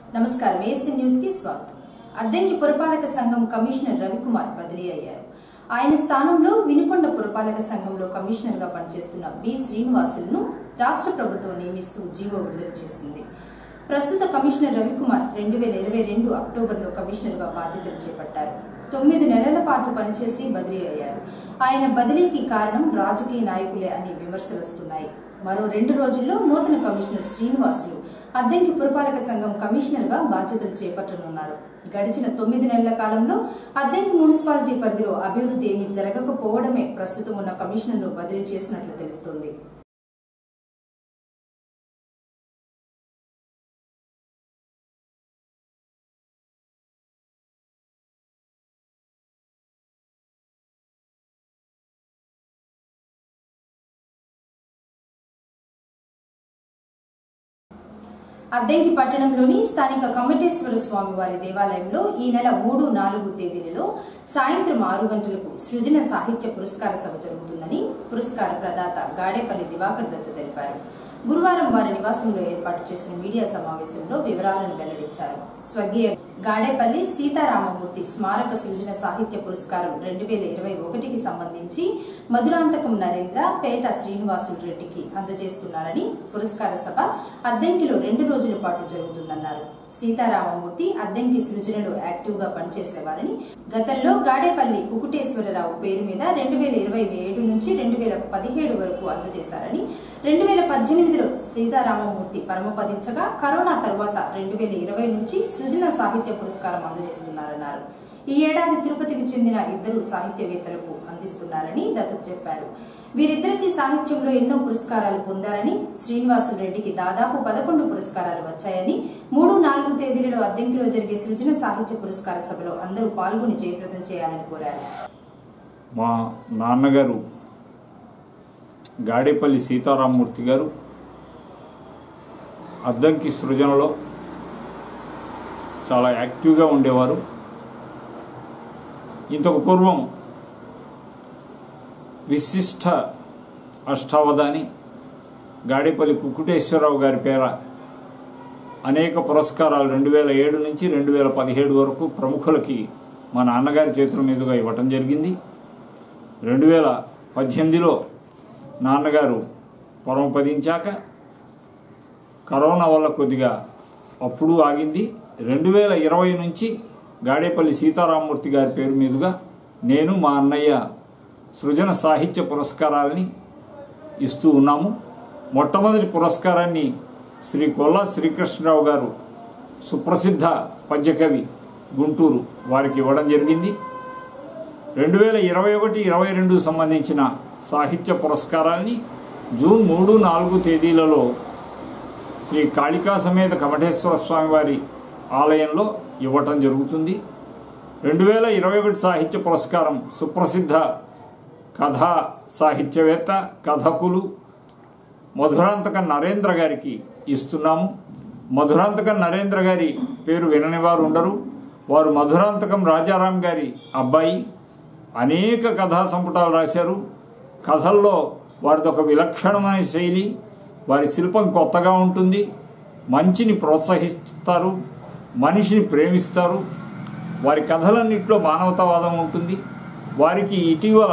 నమస్కారం AC news కి స్వాగతం అద్దెంకి పురపాలక సంఘం కమిషనర్ రవికుమార్ బదిలీ అయ్యారు ఆయన స్థానంలో వినుకొండ పురపాలక సంఘంలో కమిషనర్ గా పనిచేస్తున్న బి శ్రీనివాసులను రాష్ట్ర ప్రభుత్వం నియమిస్తూ జీవో విడుదల చేసింది ప్రస్తుత కమిషనర్ రవికుమార్ రెండు వేల ఇరవై రెండు అక్టోబర్లో కమిషనర్గా బాధ్యతలు చేపట్టారు తొమ్మిది నెలల పాటు పనిచేసి బదిలీ అయ్యారు ఆయన బదిలీకి కారణం రాజకీయ నాయకులే అని విమర్శలు వస్తున్నాయి మరో రెండు రోజుల్లో నూతన కమిషనర్ శ్రీనివాసులు అద్దెంకి పురపాలక సంఘం కమిషనర్గా బాధ్యతలు చేపట్టనున్నారు గడిచిన తొమ్మిది నెలల కాలంలో అద్దెంకి మున్సిపాలిటీ పరిధిలో అభివృద్ధి ఏమీ జరగకపోవడమే ప్రస్తుతం ఉన్న కమిషనర్ను బదిలీ చేసినట్లు తెలుస్తోంది అద్దెంకి పట్టణంలోని స్థానిక కమటేశ్వర స్వామి వారి దేవాలయంలో ఈ నెల మూడు నాలుగు తేదీలలో సాయంత్రం ఆరు గంటలకు సృజన సాహిత్య పురస్కార సభ జరుగుతుందని పురస్కార ప్రదాత గాడేపల్లి దివాకర్ దత్త తెలిపారు గురువారం వారి నివాసంలో ఏర్పాటు చేసిన మీడియా సమావేశంలో వివరాలను వెల్లడించారు స్వర్గీయ గాడేపల్లి సీతారామమూర్తి స్మారక సృజన సాహిత్య పురస్కారం రెండు వేల ఇరవై ఒకటికి సంబంధించి మధురాంతకం నరేంద్ర పేట శ్రీనివాసులు రెడ్డికి అందజేస్తున్నారని పురస్కార సభ అద్దెంకిలో రెండు రోజుల పాటు జరుగుతుందన్నారు సీతారామమూర్తి అద్దెంకి సృజనలో యాక్టివ్ గా పనిచేసేవారని గతంలో గాడేపల్లి కుకుటేశ్వరరావు పేరు మీద రెండు వేల ఇరవై ఏడు నుంచి రెండు వేల పదిహేడు వరకు అందజేశారని రెండు వేల పద్దెనిమిదిలో సీతారామమూర్తి పరమపదించగా కరోనా తర్వాత రెండు వేల ఇరవై నుంచి సృజన సాహిత్య పురస్కారం అందజేస్తున్నారన్నారు ఈ ఏడాది తిరుపతికి చెందిన ఇద్దరు సాహిత్యవేత్తలకు అందిస్తున్నారని దత్త చెప్పారు వీరిద్దరికి సాహిత్యంలో ఎన్నో పురస్కారాలు పొందారని శ్రీనివాసులు రెడ్డికి దాదాపు పదకొండు పురస్కారాలు వచ్చాయని మూడు నాలుగు తేదీలలో అద్దెంకిలో జరిగే సృజన సాహిత్య పురస్కార సభలో అందరూ పాల్గొని జయప్రదం చేయాలని కోరారు మా నాన్నగారు గాడేపల్లి సీతారామమూర్తి గారు అద్దంకి సృజనలో చాలా యాక్టివ్గా ఉండేవారు ఇంతకు పూర్వం విశిష్ట అష్టావధాని గాడేపల్లి కుక్కుటేశ్వరరావు గారి పేర అనేక పురస్కారాలు రెండు వేల ఏడు నుంచి రెండు వేల పదిహేడు వరకు ప్రముఖులకి మా నాన్నగారి చేతుల మీదుగా ఇవ్వటం జరిగింది రెండు వేల పద్దెనిమిదిలో నాన్నగారు పరమపదించాక కరోనా వల్ల కొద్దిగా అప్పుడు ఆగింది రెండు వేల ఇరవై నుంచి గాడేపల్లి సీతారామమూర్తి గారి పేరు మీదుగా నేను మా అన్నయ్య సృజన సాహిత్య పురస్కారాలని ఇస్తూ ఉన్నాము మొట్టమొదటి పురస్కారాన్ని శ్రీ కొల్లా శ్రీకృష్ణరావు గారు సుప్రసిద్ధ పద్యకవి గుంటూరు వారికి ఇవ్వడం జరిగింది రెండు వేల ఇరవై ఒకటి ఇరవై రెండు సంబంధించిన సాహిత్య పురస్కారాల్ని జూన్ మూడు నాలుగు తేదీలలో శ్రీ కాళికా సమేత కమఠేశ్వర స్వామి వారి ఆలయంలో ఇవ్వటం జరుగుతుంది రెండు వేల ఇరవై ఒకటి సాహిత్య పురస్కారం సుప్రసిద్ధ కథా సాహిత్యవేత్త కథకులు మధురాంతక నరేంద్ర గారికి ఇస్తున్నాము మధురాంతకం నరేంద్ర గారి పేరు వినని వారు ఉండరు వారు మధురాంతకం రాజారాం గారి అబ్బాయి అనేక కథా సంపుటాలు రాశారు కథల్లో వారిది ఒక విలక్షణమైన శైలి వారి శిల్పం కొత్తగా ఉంటుంది మంచిని ప్రోత్సహిస్తారు మనిషిని ప్రేమిస్తారు వారి కథలన్నింటిలో మానవతావాదం ఉంటుంది వారికి ఇటీవల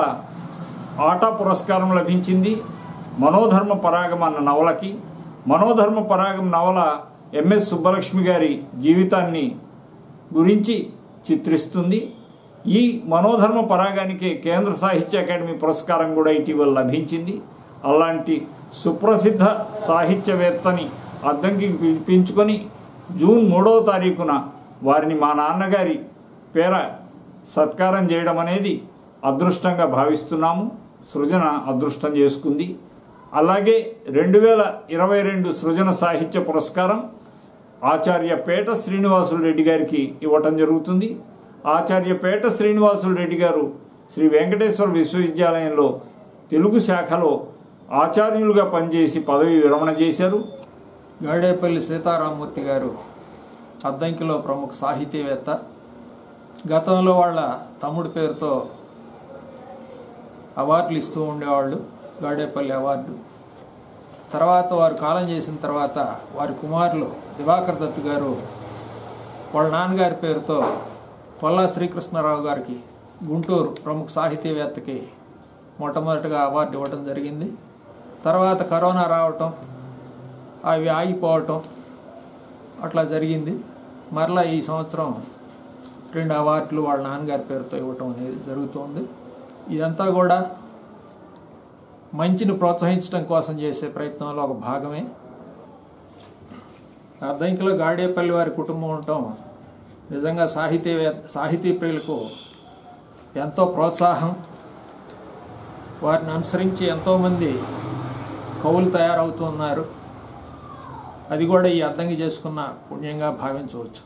ఆటా పురస్కారం లభించింది మనోధర్మ పరాగం అన్న నవలకి మనోధర్మ పరాగం నవల ఎంఎస్ సుబ్బలక్ష్మి గారి జీవితాన్ని గురించి చిత్రిస్తుంది ఈ మనోధర్మ పరాగానికి కేంద్ర సాహిత్య అకాడమీ పురస్కారం కూడా ఇటీవల లభించింది అలాంటి సుప్రసిద్ధ సాహిత్యవేత్తని అద్దంకి పిలిపించుకొని జూన్ మూడవ తారీఖున వారిని మా నాన్నగారి పేర సత్కారం చేయడం అనేది అదృష్టంగా భావిస్తున్నాము సృజన అదృష్టం చేసుకుంది అలాగే రెండు వేల ఇరవై రెండు సృజన సాహిత్య పురస్కారం ఆచార్య పేట శ్రీనివాసులు రెడ్డి గారికి ఇవ్వటం జరుగుతుంది ఆచార్య పేట శ్రీనివాసులు రెడ్డి గారు శ్రీ వెంకటేశ్వర విశ్వవిద్యాలయంలో తెలుగు శాఖలో ఆచార్యులుగా పనిచేసి పదవి విరమణ చేశారు గాడేపల్లి సీతారామమూర్తి గారు అద్దంకిలో ప్రముఖ సాహితీవేత్త గతంలో వాళ్ళ తమ్ముడి పేరుతో అవార్డులు ఇస్తూ ఉండేవాళ్ళు గాడేపల్లి అవార్డు తర్వాత వారు కాలం చేసిన తర్వాత వారి కుమారులు దివాకర్ దత్ గారు వాళ్ళ నాన్నగారి పేరుతో కొల్లా శ్రీకృష్ణారావు గారికి గుంటూరు ప్రముఖ సాహితీవేత్తకి మొట్టమొదటిగా అవార్డు ఇవ్వడం జరిగింది తర్వాత కరోనా రావటం అవి ఆగిపోవటం అట్లా జరిగింది మరలా ఈ సంవత్సరం రెండు అవార్డులు వాళ్ళ నాన్నగారి పేరుతో ఇవ్వటం అనేది జరుగుతుంది ఇదంతా కూడా మంచిని ప్రోత్సహించడం కోసం చేసే ప్రయత్నంలో ఒక భాగమే అర్ధంకిలో గాడేపల్లి వారి కుటుంబం ఉండటం నిజంగా సాహితీ సాహితీ ప్రియులకు ఎంతో ప్రోత్సాహం వారిని అనుసరించి ఎంతోమంది కవులు తయారవుతున్నారు అది కూడా ఈ అద్దంకి చేసుకున్న పుణ్యంగా భావించవచ్చు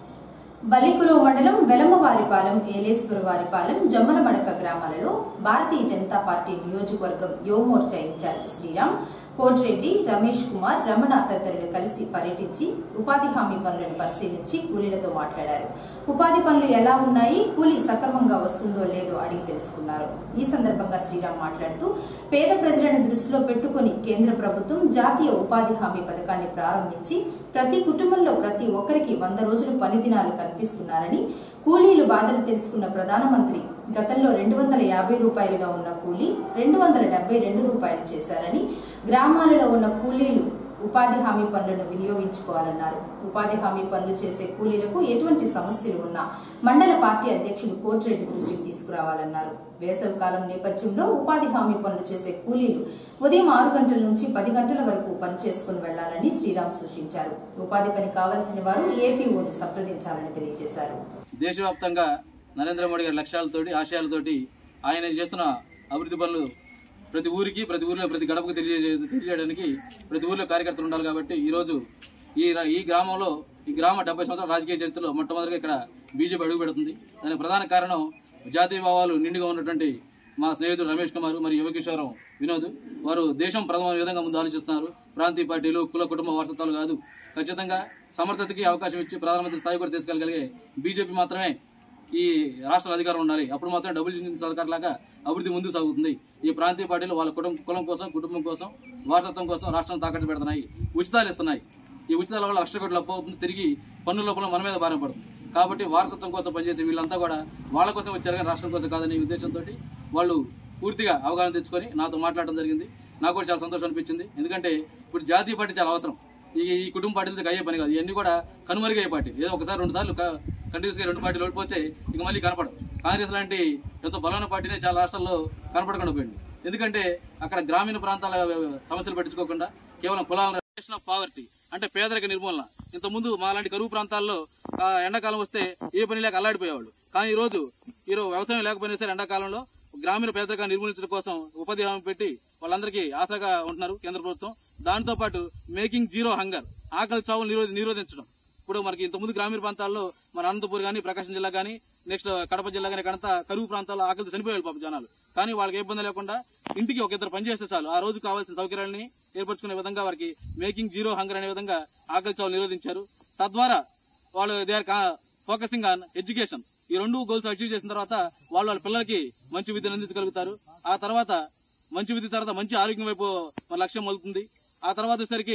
బలికురు మండలం వెలమవారిపాలెం ఏలేశ్వరవారిపాలెం జమ్మలమడక గ్రామాలలో భారతీయ జనతా పార్టీ నియోజకవర్గం యువమోర్చా ఇన్ఛార్జ్ శ్రీరామ్ కోటిరెడ్డి రమేష్ కుమార్ రమణ తదితరులు కలిసి పర్యటించి ఉపాధి హామీ పనులను పరిశీలించి కూలీలతో మాట్లాడారు ఉపాధి పనులు ఎలా ఉన్నాయి కూలీ సక్రమంగా వస్తుందో లేదో అడిగి తెలుసుకున్నారు ఈ సందర్భంగా శ్రీరామ్ మాట్లాడుతూ పేద ప్రజలను దృష్టిలో పెట్టుకుని కేంద్ర ప్రభుత్వం జాతీయ ఉపాధి హామీ పథకాన్ని ప్రారంభించి ప్రతి కుటుంబంలో ప్రతి ఒక్కరికి వంద రోజులు పని దినాలు కల్పిస్తున్నారని కూలీలు బాధలు తెలుసుకున్న ప్రధానమంత్రి గతంలో రెండు వందల యాభై రూపాయలుగా ఉన్న కూలీ రెండు వందల డెబ్బై రెండు రూపాయలు చేశారని గ్రామాలలో ఉన్న కూలీలు ఉపాధి హామీ పనులను వినియోగించుకోవాలన్నారు ఉపాధి హామీ పనులు చేసే కూలీలకు ఎటువంటి సమస్యలు ఉన్నా మండల పార్టీ అధ్యక్షులు కోటిరెడ్డి దృష్టికి తీసుకురావాలన్నారు వేసవి కాలం నేపథ్యంలో ఉపాధి హామీ పనులు చేసే కూలీలు ఉదయం ఆరు గంటల నుంచి పది గంటల వరకు పని చేసుకుని వెళ్లాలని శ్రీరామ్ సూచించారు ఉపాధి పని కావలసిన వారు ఏపీఓని సంప్రదించాలని తెలియజేశారు దేశవ్యాప్తంగా నరేంద్ర మోడీ గారి లక్ష్యాలతోటి ఆశయాలతోటి ఆయన చేస్తున్న అభివృద్ధి పనులు ప్రతి ఊరికి ప్రతి ఊరిలో ప్రతి గడపకు తెలియజే తెలియజేయడానికి ప్రతి ఊరిలో కార్యకర్తలు ఉండాలి కాబట్టి ఈరోజు ఈ రా- ఈ గ్రామంలో ఈ గ్రామ డెబ్బై సంవత్సరాల రాజకీయ చరిత్రలో మొట్టమొదటిగా ఇక్కడ బీజేపీ అడుగు పెడుతుంది దానికి ప్రధాన కారణం జాతీయ భావాలు నిండుగా ఉన్నటువంటి మా స్నేహితుడు రమేష్ కుమార్ మరియు యువకిషోరం వినోద్ వారు దేశం ప్రథమ విధంగా ముందు ఆలోచిస్తున్నారు ప్రాంతీయ పార్టీలు కుల కుటుంబ వారసత్వాలు కాదు ఖచ్చితంగా సమర్థతకి అవకాశం ఇచ్చి ప్రధానమంత్రి స్థాయి కూడా తీసుకెళ్ళగలిగే బీజేపీ మాత్రమే ఈ రాష్ట్ర అధికారం ఉండాలి అప్పుడు మాత్రం డబుల్ ఇంజిన్ సర్కార్ లాగా అభివృద్ధి ముందుకు సాగుతుంది ఈ ప్రాంతీయ పార్టీలు వాళ్ళ కుటుంబం కులం కోసం కుటుంబం కోసం వారసత్వం కోసం రాష్ట్రం తాకట్టు పెడుతున్నాయి ఉచితాలు ఇస్తున్నాయి ఈ ఉచితాల వల్ల లక్ష కోట్ల అప్పు అవుతుంది తిరిగి పన్నుల లోపల మన మీద భారం పడుతుంది కాబట్టి వారసత్వం కోసం పనిచేసే వీళ్ళంతా కూడా వాళ్ళ కోసం వచ్చారు కానీ రాష్ట్రం కోసం కాదనే ఉద్దేశంతో వాళ్ళు పూర్తిగా అవగాహన తెచ్చుకొని నాతో మాట్లాడడం జరిగింది నాకు కూడా చాలా సంతోషం అనిపించింది ఎందుకంటే ఇప్పుడు జాతీయ పార్టీ చాలా అవసరం ఈ ఈ కుటుంబ పార్టీలకి అయ్యే పని కాదు ఇవన్నీ కూడా కనుమరుగయ్యే పార్టీ ఏదో ఒకసారి రెండు సార్లు కంటిన్యూస్ గా రెండు పార్టీలు ఓడిపోతే ఇక మళ్ళీ కనపడదు కాంగ్రెస్ లాంటి ఎంతో బలమైన పార్టీనే చాలా రాష్ట్రాల్లో కనపడకుండా పోయింది ఎందుకంటే అక్కడ గ్రామీణ ప్రాంతాల సమస్యలు పట్టించుకోకుండా కేవలం కులాల ఆఫ్ పావర్టీ అంటే పేదరిక నిర్మూలన ఇంత ముందు మాలాంటి కరువు ప్రాంతాల్లో ఆ, ఎండాకాలం వస్తే ఏ పని లేక అల్లాడిపోయేవాళ్ళు కానీ ఈ రోజు ఈరోజు వ్యవసాయం లేకపోయినా సరే ఎండాకాలంలో గ్రామీణ పేదరికాన్ని నిర్మూలించడం కోసం ఉపాధి హామీ పెట్టి వాళ్ళందరికీ ఆశగా ఉంటున్నారు కేంద్ర ప్రభుత్వం దాంతో పాటు మేకింగ్ జీరో హంగర్ ఆకలి చావులు నిరోధ నిరోధించడం ఇప్పుడు మనకి ఇంతకుముందు గ్రామీణ ప్రాంతాల్లో మన అనంతపూర్ కానీ ప్రకాశం జిల్లా కానీ నెక్స్ట్ కడప జిల్లా కానీ ఇక్కడంతా కరువు ప్రాంతాల్లో ఆకలితో చనిపోయారు పాప జనాలు కానీ వాళ్ళకి ఏ ఇబ్బంది లేకుండా ఇంటికి ఒక ఇద్దరు పనిచేస్తే చాలు ఆ రోజు కావాల్సిన సౌకర్యాలని ఏర్పరచుకునే విధంగా వారికి మేకింగ్ జీరో హంగర్ అనే విధంగా ఆకలి చావులు నిరోధించారు తద్వారా వాళ్ళు they are focusing on education ఈ రెండు గోల్స్ అచీవ్ చేసిన తర్వాత వాళ్ళు వాళ్ళ పిల్లలకి మంచి విద్యను అందించగలుగుతారు ఆ తర్వాత మంచి విద్య తర్వాత మంచి ఆరోగ్యం వైపు మన లక్ష్యం మొలుతుంది ఆ తర్వాత వచ్చేసరికి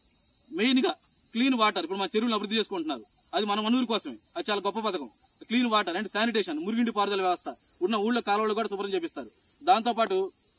మెయిన్ గా క్లీన్ వాటర్ ఇప్పుడు మన చెరువులు అభివృద్ధి చేసుకుంటున్నారు అది మన మనూరు కోసమే అది చాలా గొప్ప పథకం క్లీన్ వాటర్ అంటే శానిటేషన్ మురిగింటి పారుదల వ్యవస్థ ఉన్న ఊళ్ళో కాలువలు కూడా శుభ్రం చేపిస్తారు దాంతో పాటు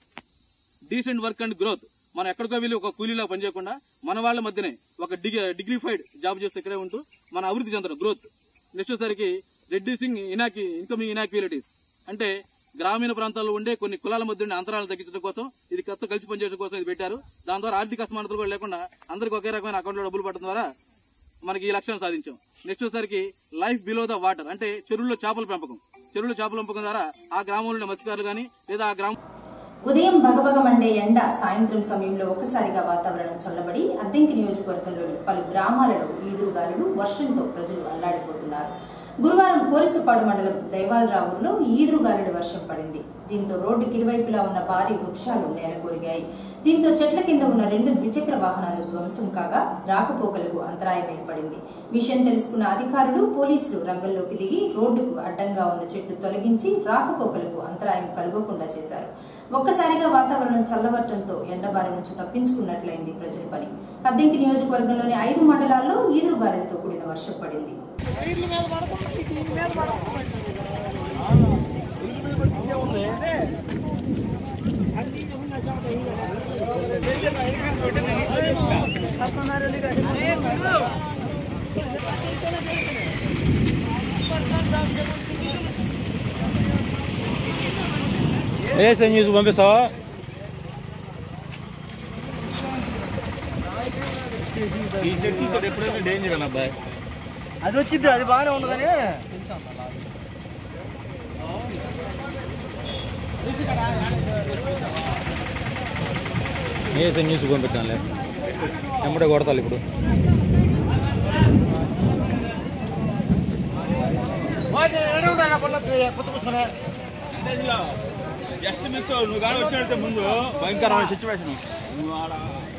డీసెంట్ వర్క్ అండ్ గ్రోత్ మనం ఎక్కడికో వెళ్ళి ఒక కూలీలో పనిచేయకుండా మన వాళ్ళ మధ్యనే ఒక డిగ్రీ డిగ్నిఫైడ్ జాబ్ చేస్తే ఇక్కడే ఉంటూ మన అభివృద్ధి చెందడం గ్రోత్ నెక్స్ట్ వచ్చేసరికి రెడ్యూసింగ్ ఇనాకి ఇన్కమింగ్ ఇనాక్విలిటీస్ అంటే గ్రామీణ ప్రాంతాల్లో ఉండే కొన్ని కులాల మధ్య ఉండే అంతరాలను తగ్గించడం కోసం ఇది కొత్త కలిసి పనిచేయడం కోసం ఇది పెట్టారు దాని ద్వారా ఆర్థిక అసమానతలు కూడా లేకుండా అందరికి ఒకే రకమైన అకౌంట్లో డబ్బులు పడడం ద్వారా మనకి ఈ లక్ష్యం సాధించాం నెక్స్ట్ వచ్చేసరికి లైఫ్ బిలో ద వాటర్ అంటే చెరువుల్లో చేపల పెంపకం చెరువుల్లో చేపల పెంపకం ద్వారా ఆ గ్రామంలో మత్స్యకారులు కానీ లేదా ఆ గ్రామం ఉదయం భగభగ మండే ఎండ సాయంత్రం సమయంలో ఒక్కసారిగా వాతావరణం చల్లబడి అద్దెంకి నియోజకవర్గంలోని పలు గ్రామాలలో ఈదురుగాలులు వర్షంతో ప్రజలు అల్లాడిపోతున్నారు గురువారం కోరిసపాడు మండలం దైవాలరావులో ఈదురుగాలుడు వర్షం పడింది దీంతో రోడ్డుకి ఇరువైపులా ఉన్న భారీ వృక్షాలు నేలకొరిగాయి దీంతో చెట్ల కింద ఉన్న రెండు ద్విచక్ర వాహనాలు ధ్వంసం కాగా రాకపోకలకు అంతరాయం ఏర్పడింది విషయం తెలుసుకున్న అధికారులు పోలీసులు రంగంలోకి దిగి రోడ్డుకు అడ్డంగా ఉన్న చెట్లు తొలగించి రాకపోకలకు అంతరాయం కలుగకుండా చేశారు ఒక్కసారిగా వాతావరణం చల్లబట్టడంతో ఎండబారి నుంచి తప్పించుకున్నట్లయింది ప్రజల పని అద్దెంకి నియోజకవర్గంలోని ఐదు మండలాల్లో ఈదురుగాలులతో కూడిన వర్షం పడింది ఏ న్యూస్ పంపిస్తావా ఈ చెట్టు ఎప్పుడైనా డేంజర్ అన్న అబ్బాయి అది వచ్చింది అది బాగానే ఉండదని ఏ న్యూస్ పంపిద్దాంలే ఎమ్మడే కొడతాలి ఇప్పుడు జస్ట్ మిస్ నువ్వు కానీ వచ్చినట్టే ముందు భయంకరమైన సిచ్యువేషన్ నువ్వు ఆడ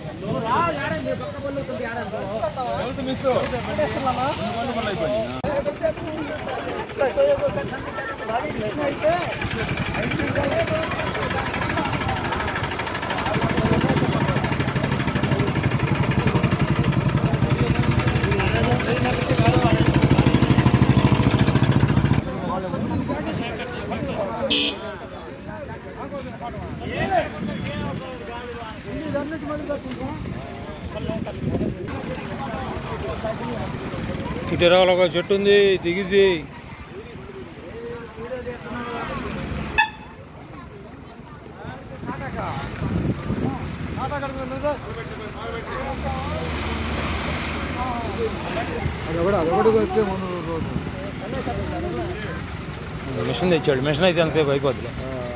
మిస్ ఇటు ఇరవై ఒక చెట్టు ఉంది దిగిద్ది మిషన్ తెచ్చాడు మిషన్ అయితే అంతసేపు అయిపోద్ది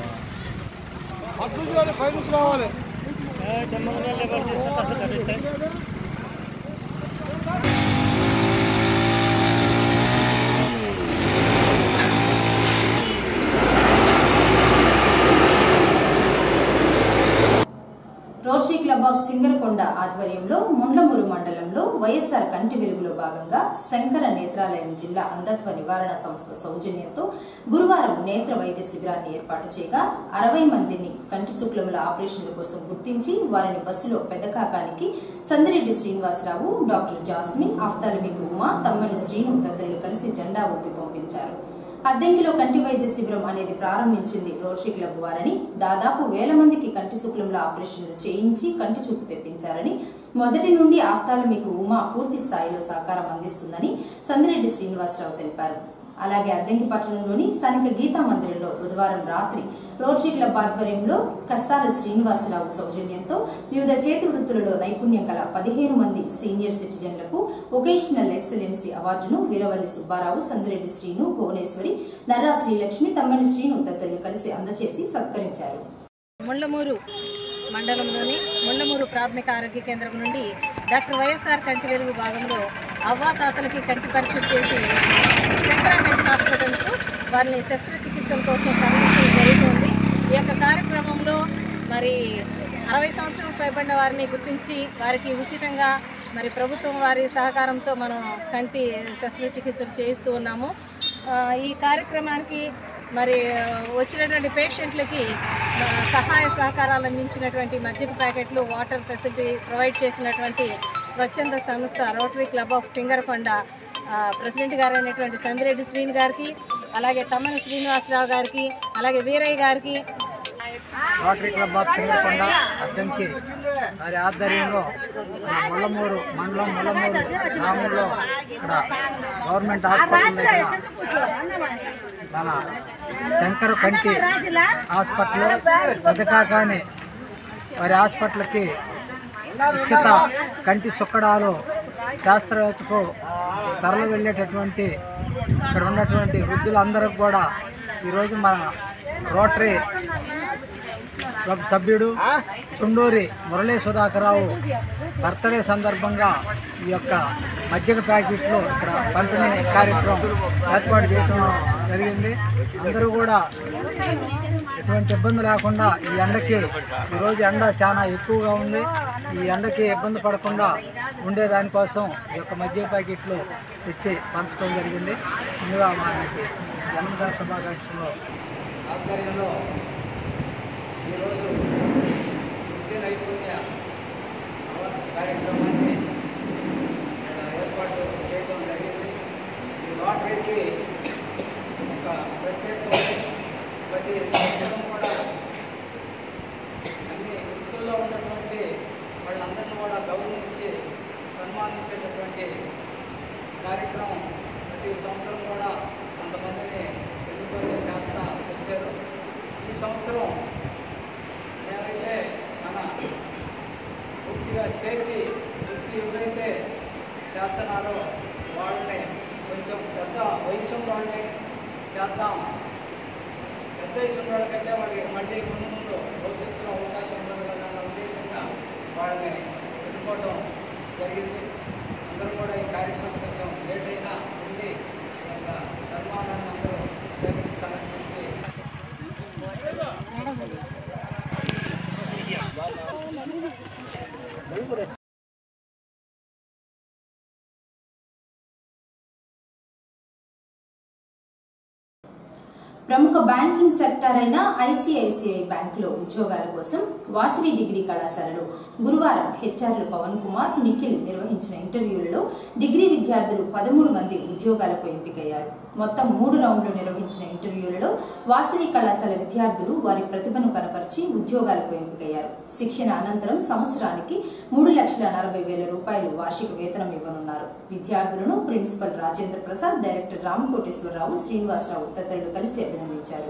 రోటరీ క్లబ్ ఆఫ్ సింగరకొండ ఆధ్వర్యంలో ముండ్లమూరు మండలంలో వైఎస్ఆర్ కంటి వెలుగులో భాగంగా శంకర నేత్రాలయం జిల్లా అంధత్వ నివారణ సంస్థ సౌజన్యంతో గురువారం నేత్ర వైద్య శిబిరాన్ని ఏర్పాటు చేయగా అరవై మందిని కంటి శుక్లముల ఆపరేషన్ల కోసం గుర్తించి వారిని బస్సులో పెద్దకాకానికి Sandireddy Srinivasarao doctor Jasmine ophthalmic Uma తమ్మని శ్రీను తదితరులు కలిసి జెండా ఊపి పంపించారు అద్దెంకిలో కంటి వైద్య శిబిరం అనేది ప్రారంభించింది రోటరీ క్లబ్ వారని దాదాపు వేల మందికి కంటి శుక్లంలో ఆపరేషన్లు చేయించి కంటి చూపు తెప్పించారని మొదటి నుండి ఆఫ్తాలమిక్ ఉమా పూర్తి స్థాయిలో సహకారం అందిస్తుందని సందిరెడ్డి శ్రీనివాసరావు తెలిపారు అలాగే అద్దెంకి పట్టణంలోని స్థానిక గీతా మందిరంలో బుధవారం రాత్రి రోటరీ క్లబ్ ఆధ్వర్యంలో కస్తాల శ్రీనివాసరావు సౌజన్యంతో వివిధ చేతి వృత్తులలో నైపుణ్యం గల పదిహేను మంది సీనియర్ సిటిజన్లకు వొకేషనల్ ఎక్సలెన్సీ అవార్డును వీరవల్లి సుబ్బారావు సందిరెడ్డి శ్రీను భువనేశ్వరి నర్రా శ్రీలక్ష్మి తమ్మని శ్రీను తదితరులు కలిసి అందజేసి సత్కరించారు ముండ్లమూరు మండలంలోని ముండ్లమూరు ప్రాథమిక ఆరోగ్య కేంద్రం నుండి డాక్టర్ వైఎస్ఆర్ కంటి వెలుగు భాగంలో అవ్వాతాతలకి కంటి పరీక్షలు చేసి శంకరామెట్ హాస్పిటల్కు వారిని శస్త్రచికిత్సల కోసం తరలించడం జరుగుతోంది ఈ యొక్క కార్యక్రమంలో మరి అరవై సంవత్సరం పైబడిన వారిని గుర్తించి వారికి ఉచితంగా మరి ప్రభుత్వం వారి సహకారంతో మనం కంటి శస్త్రచికిత్సలు చేయిస్తూ ఉన్నాము ఆ, ఈ కార్యక్రమానికి మరి ఆ, వచ్చినటువంటి పేషెంట్లకి ఆ, సహాయ సహకారాలు అందించినటువంటి మజ్జిగ ప్యాకెట్లు వాటర్ ఫెసిలిటీ ప్రొవైడ్ చేసినటువంటి స్వచ్ఛంద సంస్థ రోటరీ క్లబ్ ఆఫ్ సింగరకొండ ఆ, ప్రెసిడెంట్ గారు అయినటువంటి సందిరెడ్డి శ్రీని గారికి అలాగే తమ్మని శ్రీనివాసరావు గారికి అలాగే వీరయ్య గారికి Rotary Club of Singarakonda Addanki వారి ఆధ్వర్యంలో మన ముళ్ళమూరు మండలం ముళ్ళమూరు గ్రామంలో ఇక్కడ గవర్నమెంట్ హాస్పిటల్ దగ్గర మన శంకర కంటి హాస్పిటల్ పెద్దకాకాని వారి హాస్పిటల్కి ఉచిత కంటి సుక్కడాలు శాస్త్రవేత్తకు తరలి వెళ్ళేటటువంటి ఇక్కడ ఉన్నటువంటి వృద్ధులందరికీ కూడా ఈరోజు మన రోటరీ క్లబ్ సభ్యుడు చుండూరి మురళీ సుధాకర్రావు బర్త్డే సందర్భంగా ఈ యొక్క మజ్జిగ ప్యాకెట్లు ఇక్కడ పంపిణీ కార్యక్రమం ఏర్పాటు చేయడం జరిగింది అందరూ కూడా ఎటువంటి ఇబ్బంది లేకుండా ఈ ఎండకి ఈరోజు ఎండ చాలా ఎక్కువగా ఉంది ఈ ఎండకి ఇబ్బంది పడకుండా ఉండేదానికోసం ఈ యొక్క మద్య ప్యాకెట్లు తెచ్చి పంచడం జరిగింది ముందుగా మనకి జన్మదిన శుభాకాంక్షలు ఆధ్వర్యంలో ఈరోజు విద్య నైపుణ్య అవార్డ్స్ కార్యక్రమాన్ని ఇక్కడ ఏర్పాటు చేయడం జరిగింది ఈ వారికి ఒక ప్రత్యేకమైన ప్రతి సంవత్సరం కూడా అన్ని వృత్తుల్లో ఉన్నటువంటి వాళ్ళందరినీ కూడా గౌరవించి సన్మానించేటటువంటి కార్యక్రమం ప్రతి సంవత్సరం కూడా కొంతమందిని ఎన్నుకొని చేస్తా వచ్చారు ఈ సంవత్సరం ఏమైతే మన పూర్తిగా చేతి వృత్తి ఎవరైతే చేస్తున్నారో వాళ్ళని కొంచెం పెద్ద వయసు ఉన్న వాళ్ళని చేద్దాం పెద్ద వయసు ఉన్న వాళ్ళకంటే వాళ్ళకి మళ్ళీ ముందు ముందు భవిష్యత్తులో అవకాశం ఉండదు కదా అన్న ఉద్దేశంగా వాళ్ళని ఎన్నుకోవడం జరిగింది అందరూ కూడా ఈ కార్యక్రమం కొంచెం లేట్ అయినా ఉండి ఈ యొక్క సన్మానాన్ని అందరూ స్వీకరించాలని చెప్పి ప్రముఖ బ్యాంకింగ్ సెక్టార్ అయిన ఐసిఐసిఐ బ్యాంకులో ఉద్యోగాల కోసం వాసవి డిగ్రీ కళాశాలలో గురువారం హెచ్ఆర్లు పవన్ కుమార్ నిఖిల్ నిర్వహించిన ఇంటర్వ్యూలలో డిగ్రీ విద్యార్థులు పదమూడు మంది ఉద్యోగాలకు ఎంపికయ్యారు మొత్తం మూడు రౌండ్లు నిర్వహించిన ఇంటర్వ్యూలలో వాసవి కళాశాల విద్యార్థులు వారి ప్రతిభను కనపరిచి ఉద్యోగాలకు ఎంపికయ్యారు శిక్షణ అనంతరం సంవత్సరానికి మూడు లక్షల నలభై వేల రూపాయలు వార్షిక వేతనం ఇవ్వనున్నారు విద్యార్థులను ప్రిన్సిపల్ రాజేంద్ర ప్రసాద్ డైరెక్టర్ రామకోటేశ్వరరావు శ్రీనివాసరావు తదితరులు కలిసి అభినందించారు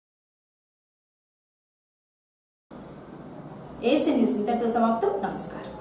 ఏసీ న్యూస్ ఇంతటితో సమాప్తం నమస్కారం